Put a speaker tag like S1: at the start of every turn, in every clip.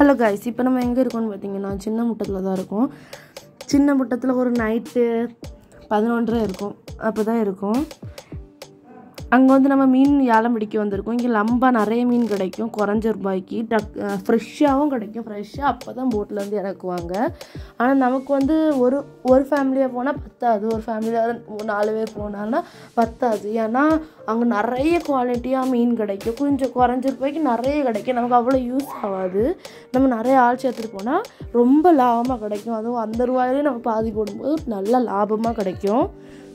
S1: hello guys இப்போ நம்ம எங்கே இருக்கோம்னு பார்த்தீங்கன்னா சின்ன முட்டத்தில் தான் இருக்கோம் சின்ன முட்டத்தில் ஒரு நைட்டு பதினொன்றரை இருக்கும் அப்போ தான் இருக்கும் அங்கே வந்து நம்ம மீன் ஏலம் பிடிக்க வந்திருக்கோம் இங்கே லம்பா நிறைய மீன் கிடைக்கும் குறைஞ்ச ரூபாய்க்கு டக் ஃப்ரெஷ்ஷாகவும் கிடைக்கும் ஃப்ரெஷ்ஷாக அப்போ தான் போட்லேருந்து இறக்குவாங்க ஆனால் நமக்கு வந்து ஒரு ஒரு ஃபேமிலியாக போனால் பத்தாது ஒரு ஃபேமிலியாக நாலு பேர் போனாங்கன்னா பத்தாது ஏன்னா அங்கே நிறைய குவாலிட்டியாக மீன் கிடைக்கும் கொஞ்சம் குறைஞ்ச ரூபாய்க்கு நிறைய கிடைக்கும் நமக்கு அவ்வளோ யூஸ் ஆகாது நம்ம நிறைய ஆள் சேர்த்துட்டு போனால் ரொம்ப லாபமாக கிடைக்கும் அதுவும் அந்த ரூபாயிலே நம்ம பாதி போடும்போது நல்ல லாபமாக கிடைக்கும்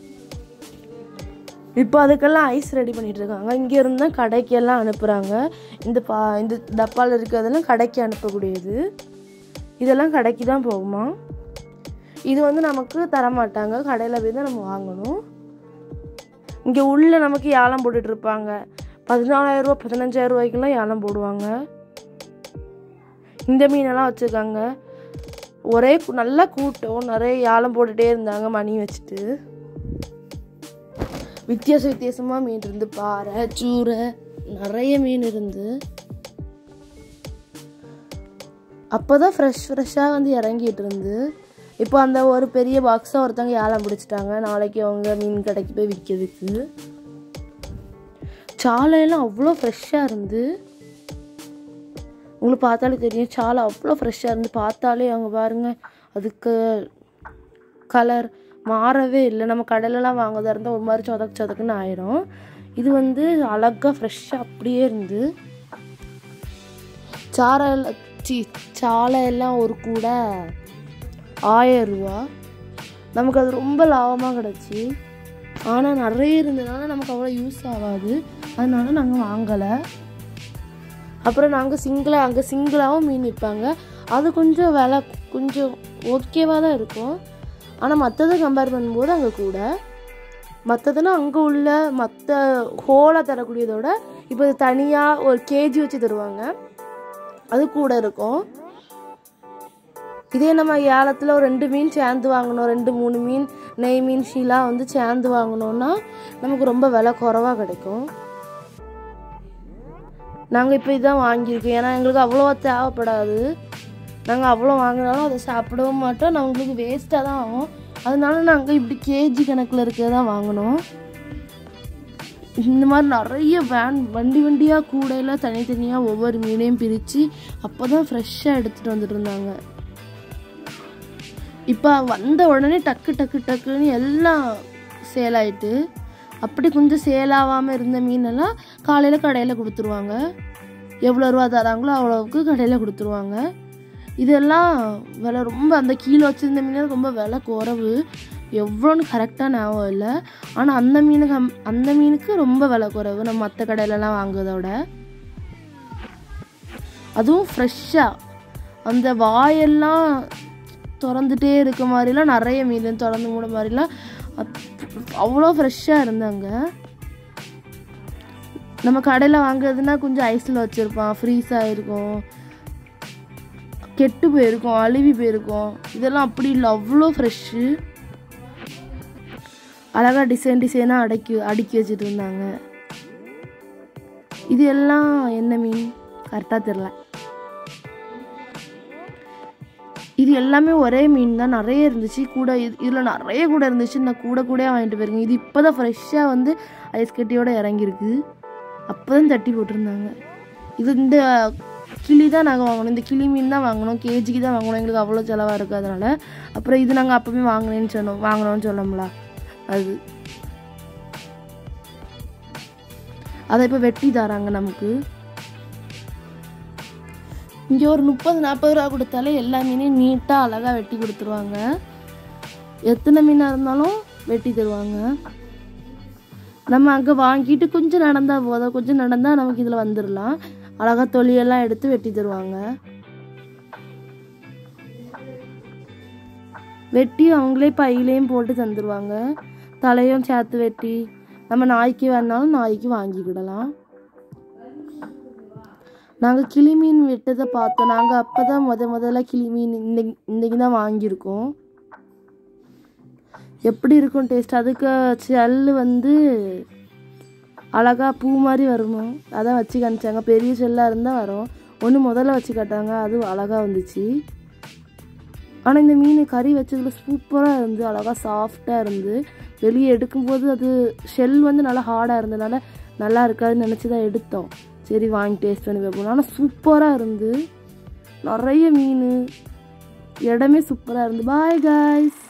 S1: இப்போ அதுக்கெல்லாம் ஐஸ் ரெடி பண்ணிட்டு இருக்காங்க இங்கே இருந்தால் கடைக்கெல்லாம் அனுப்புகிறாங்க இந்த பா இந்த டப்பாவில் இருக்கிறதெல்லாம் கடைக்கு அனுப்பக்கூடியது இதெல்லாம் கடைக்கு தான் போகுமா இது வந்து நமக்கு தரமாட்டாங்க கடையில் போய் தான் நம்ம வாங்கணும் இங்கே உள்ள நமக்கு ஏலம் போட்டுட்டு இருப்பாங்க பதினாலாயிரரூவா பதினஞ்சாயிரம் ரூபாய்க்கெல்லாம் ஏலம் போடுவாங்க இந்த மீனெல்லாம் வச்சுருக்காங்க ஒரே கு- நல்லா கூட்டம் நிறைய ஏலம் போட்டுகிட்டே இருந்தாங்க மணி வச்சுட்டு வித்தியாச வித்தியாசமாக மீன் இருந்து பாறை சூரை நிறைய மீன் இருந்து அப்போ தான் ஃப்ரெஷ் ஃப்ரெஷ்ஷாக வந்து இறங்கிட்டு இருந்து இப்போ அந்த ஒரு பெரிய பாக்ஸை ஒருத்தவங்க ஏலம் பிடிச்சிட்டாங்க நாளைக்கு அவங்க மீன் கடைக்கு போய் விற்கிறதுக்கு சாலையெல்லாம் அவ்வளோ ஃப்ரெஷ்ஷாக இருந்து உங்களுக்கு பார்த்தாலே தெரியும் சாலை அவ்வளோ ஃப்ரெஷ்ஷாக இருந்து பார்த்தாலே அவங்க பாருங்க அதுக்கு கலர் மாறவே இல்லை நம்ம கடையிலலாம் வாங்குறதா இருந்தால் ஒரு மாதிரி சொதக்கு சொதக்குன்னு ஆயிரும் இது வந்து அழகாக ஃப்ரெஷ்ஷாக அப்படியே இருந்து சாரை சி சாலை எல்லாம் ஒரு கூட ஆயிரம் ரூபா நமக்கு அது ரொம்ப லாபமாக கிடச்சி ஆனால் நிறைய இருந்ததுனால நமக்கு அவ்வளோ யூஸ் ஆகாது அதனால நாங்கள் வாங்கலை அப்புறம் நாங்கள் சிங்கிளாக அங்கே சிங்கிளாகவும் மீன் விற்பாங்க அது கொஞ்சம் விலை கொஞ்சம் ஓகேவாக தான் இருக்கும் ஆனால் மற்றதை கம்பேர் பண்ணும்போது அங்கே கூட மற்றதுனா அங்கே உள்ள மற்ற ஹோலாக தரக்கூடியதோட இப்போ இது தனியாக ஒரு கேஜி வச்சு தருவாங்க அது கூட இருக்கும் இதே நம்ம ஏலத்தில் ஒரு ரெண்டு மீன் சேர்ந்து வாங்கணும் ரெண்டு மூணு மீன் நெய் மீன் ஷீலா வந்து சேர்ந்து வாங்கினோன்னா நமக்கு ரொம்ப விலை குறவாக கிடைக்கும் நாங்கள் இப்போ இதான் வாங்கியிருக்கோம் ஏன்னா எங்களுக்கு அவ்வளோவா தேவைப்படாது நாங்கள் அவ்வளோ வாங்கினாலும் அதை சாப்பிடவும் மாட்டோம் நம்மளுக்கு வேஸ்ட்டாக தான் ஆகும் அதனால நாங்கள் இப்படி கேஜி கணக்கில் இருக்கிறதா வாங்கினோம் இந்த மாதிரி நிறைய வேன் வண்டி வண்டியாக கூடையில் தனித்தனியாக ஒவ்வொரு மீனையும் பிரித்து அப்போ தான் ஃப்ரெஷ்ஷாக எடுத்துகிட்டு வந்துட்டு இருந்தாங்க இப்போ வந்த உடனே டக்கு டக்கு டக்குன்னு எல்லாம் சேல் ஆயிட்டு அப்படி கொஞ்சம் சேல் ஆகாமல் இருந்த மீனெல்லாம் காலையில் கடையில் கொடுத்துருவாங்க எவ்வளோ ரூபா தராங்களோ அவ்வளோவுக்கு கடையில் கொடுத்துருவாங்க இதெல்லாம் விலை ரொம்ப அந்த கீழே வச்சுருந்த மீன் ரொம்ப விலை குறைவு எவ்வளோன்னு கரெக்டாக ஞாபகம் இல்லை ஆனால் அந்த மீனுக்கு அம்- அந்த மீனுக்கு ரொம்ப விலை குறைவு நம்ம மற்ற கடையிலலாம் வாங்குறத விட அதுவும் ஃப்ரெஷ்ஷாக அந்த வாயெல்லாம் திறந்துட்டே இருக்க மாதிரிலாம் நிறைய மீன் திறந்து மூட மாதிரிலாம் அப்- அவ்வளோ ஃப்ரெஷ்ஷாக இருந்தாங்க நம்ம கடையில் வாங்குறதுனா கொஞ்சம் ஐஸில் வச்சுருப்பான் ஃப்ரீஸ் ஆகிருக்கும் கெட்டு போயிருக்கும் அழுவி போயிருக்கும் இதெல்லாம் அப்படி இல்லை அவ்வளோ ஃப்ரெஷ்ஷு அழகாக டிசைன் டிசைனாக அடக்கி அடுக்கி வச்சுட்டு இருந்தாங்க இது எல்லாம் என்ன மீன் கரெக்டாக தெரில இது எல்லாமே ஒரே மீன் தான் நிறைய இருந்துச்சு கூட இது இதில் நிறைய கூட இருந்துச்சு நான் கூட கூட வாங்கிட்டு போயிருக்கேன் இது இப்போ தான் ஃப்ரெஷ்ஷாக வந்து ஐஸ் கட்டியோட இறங்கியிருக்கு அப்போ தான் தட்டி போட்டிருந்தாங்க இது இந்த கிளி தான் நாங்கள் வாங்கணும் இந்த கிளி மீன் தான் வாங்கணும் கேஜிக்கு தான் வாங்கணும் எங்களுக்கு அவ்வளோ செலவாக இருக்குது அதனால அப்புறம் இது நாங்கள் அப்போவே வாங்கினேன்னு சொன்னோம் வாங்கினோன்னு சொன்னோம்ல அது அதை இப்போ வெட்டி தராங்க நமக்கு இங்கே ஒரு முப்பது நாற்பது ரூபா கொடுத்தாலே எல்லா மீனையும் நீட்டாக அழகாக வெட்டி கொடுத்துருவாங்க எத்தனை மீனாக இருந்தாலும் வெட்டி தருவாங்க நம்ம அங்கே வாங்கிட்டு கொஞ்சம் நடந்தால் போதும் கொஞ்சம் நடந்தால் நமக்கு இதில் வந்துடலாம் அழகாக தொலியெல்லாம் எடுத்து வெட்டி தருவாங்க வெட்டி அவங்களே பையிலையும் போட்டு தந்துடுவாங்க தலையும் சேர்த்து வெட்டி நம்ம நாய்க்கு வேணாலும் நாய்க்கு வாங்கிக்கிடலாம் நாங்கள் கிளி மீன் வெட்டதை பார்த்தோம் நாங்கள் அப்போ தான் முத முதல்ல கிளி மீன் இன்னைக்கு இன்னைக்கு தான் வாங்கியிருக்கோம் எப்படி இருக்கும் டேஸ்ட் அதுக்கு செல்லு வந்து அழகா பூ மாதிரி வருமா அதான் வச்சு காமிச்சாங்க பெரிய செல்லாக இருந்தால் வரும் ஒன்று முதல்ல வச்சு காட்டாங்க அது அழகாக வந்துச்சு ஆனால் இந்த மீன் கறி வச்சதுல சூப்பராக இருந்து அழகாக சாஃப்டாக இருந்து வெளியே எடுக்கும்போது அது ஷெல் வந்து நல்லா ஹார்டாக இருந்தனால நல்லா இருக்காதுன்னு நினச்சி தான் எடுத்தோம் சரி வாங்கி டேஸ்ட் பண்ணி பார்ப்போம் ஆனால் சூப்பராக இருந்து நிறைய மீன் இடமே சூப்பராக இருந்து பாய் காய்ஸ்